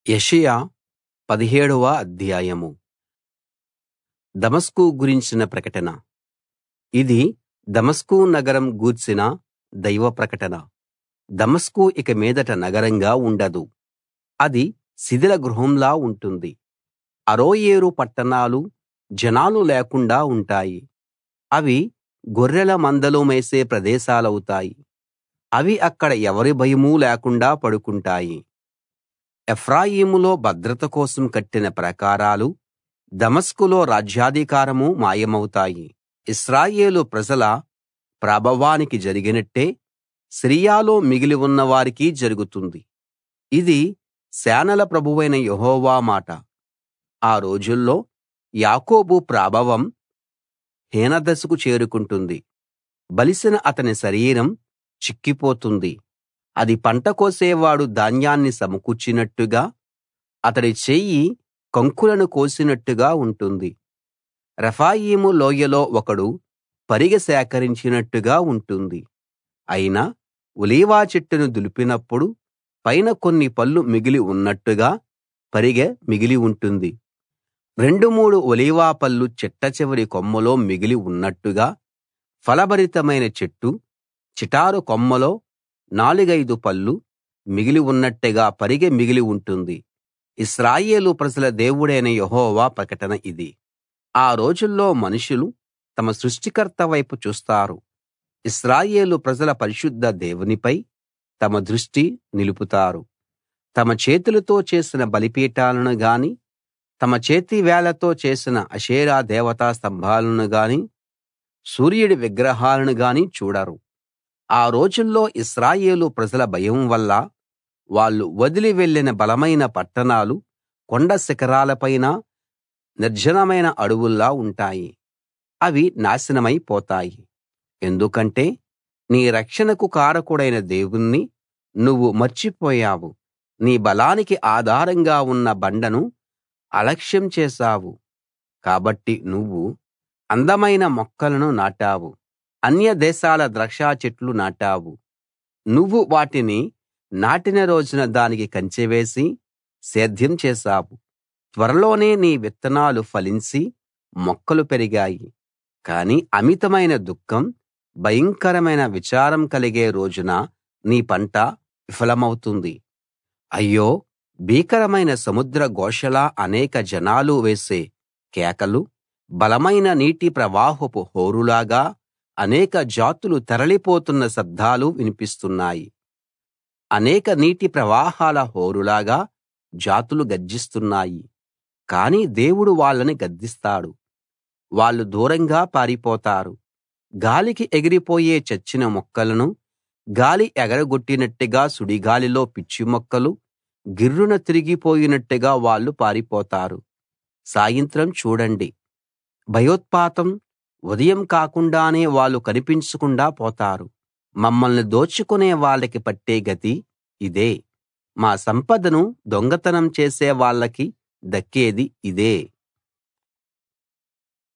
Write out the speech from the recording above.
యెషయా పదిహేడవ అధ్యాయం దమస్కు గురించిన ప్రకటన ఇది దమస్కు నగరం గూర్చిన దైవ ప్రకటన దమస్కు ఇక మీదట నగరంగా ఉండదు అది శిథిల గృహంలా ఉంటుంది అరోయేరు పట్టణాలు జనాలు లేకుండా ఉంటాయి అవి గొర్రెల మందలు మేసే ప్రదేశాలవుతాయి అవి అక్కడ ఎవరి భయమూ లేకుండా పడుకుంటాయి ఎఫ్రాయిములో భద్రత కోసం కట్టిన ప్రాకారాలు దమస్కులో రాజ్యాధికారం మాయమవుతాయి ఇశ్రాయేలు ప్రజల ప్రాభవానికి జరిగినట్టే సిరియాలో మిగిలి ఉన్న వారికి జరుగుతుంది ఇది సేనల ప్రభువైన యెహోవా మాట ఆ రోజుల్లో యాకోబు ప్రాభవం హీనదశకు చేరుకుంటుంది బలిసిన అతని శరీరం చిక్కిపోతుంది అది పంట కోసేవాడు ధాన్యాన్ని సమకూర్చినట్టుగా అతడి చెయ్యి కంకులను కోసినట్టుగా ఉంటుంది రెఫాయీము లోయలో ఒకడు పరిగె సేకరించినట్టుగా ఉంటుంది అయినా ఒలీవ చెట్టును దులిపినప్పుడు పైన కొన్ని పళ్ళు మిగిలి ఉన్నట్టుగా పరిగె మిగిలి ఉంటుంది రెండు మూడు ఒలీవ పళ్ళు చిట్టచివరి కొమ్మలో మిగిలి ఉన్నట్టుగా ఫలభరితమైన చెట్టు చిటారు కొమ్మలో నాలుగైదు పళ్ళు మిగిలి ఉన్నట్టుగా పరిగె మిగిలి ఉంటుంది ఇశ్రాయేలు ప్రజల దేవుడైన యెహోవా ప్రకటన ఇది ఆ రోజుల్లో మనుషులు తమ సృష్టికర్త వైపు చూస్తారు ఇశ్రాయేలు ప్రజల పరిశుద్ధ దేవునిపై తమ దృష్టి నిలుపుతారు తమ చేతులతో చేసిన బలిపీఠాలను గాని తమ చేతివేళ్లతో చేసిన అషేరా దేవతా స్తంభాలను గాని సూర్యుడి విగ్రహాలను గాని చూడరు ఆ రోజుల్లో ఇశ్రాయేలు ప్రజల భయం వల్ల వాళ్ళు వదిలి వెళ్ళిన బలమైన పట్టణాలు కొండ శిఖరాలపైన నిర్జనమైన అడవుల్లా ఉంటాయి అవి నాశనమై పోతాయి ఎందుకంటే నీ రక్షణకు కారకుడైన దేవుణ్ణి నువ్వు మర్చిపోయావు నీ బలానికి ఆధారంగా ఉన్న బండను అలక్ష్యం చేశావు కాబట్టి నువ్వు అందమైన మొక్కలను నాటావు అన్య దేశాల ద్రాక్ష చెట్లు నాటావు నువ్వు వాటిని నాటిన రోజున దానికి కంచె వేసి సేద్యం చేశావు త్వరలోనే నీ విత్తనాలు ఫలించి మొక్కలు పెరిగాయి కానీ అమితమైన దుఃఖం భయంకరమైన విచారం కలిగే రోజున నీ పంట విఫలమవుతుంది అయ్యో భీకరమైన సముద్ర ఘోషలా అనేక జనాలు వేసే కేకలు బలమైన నీటి ప్రవాహపు హోరులాగా అనేక జాతులు తరలిపోతున్న శబ్దాలు వినిపిస్తున్నాయి అనేక నీటి ప్రవాహాల హోరులాగా జాతులు గర్జిస్తున్నాయి కానీ దేవుడు వాళ్ళని గద్దిస్తాడు వాళ్ళు దూరంగా పారిపోతారు గాలికి ఎగిరిపోయే చచ్చిన మొక్కలను గాలి ఎగరగొట్టినట్టుగా సుడిగాలిలో పిచ్చి మొక్కలు గిర్రున తిరిగిపోయినట్టుగా వాళ్ళు పారిపోతారు సాయంత్రం చూడండి భయోత్పాతం ఉదయం కాకుండానే వాళ్ళు కనిపించకుండా పోతారు మమ్మల్ని దోచుకునే వాళ్ళకి పట్టే గతి ఇదే మా సంపదను దొంగతనం చేసే వాళ్ళకి దక్కేది ఇదే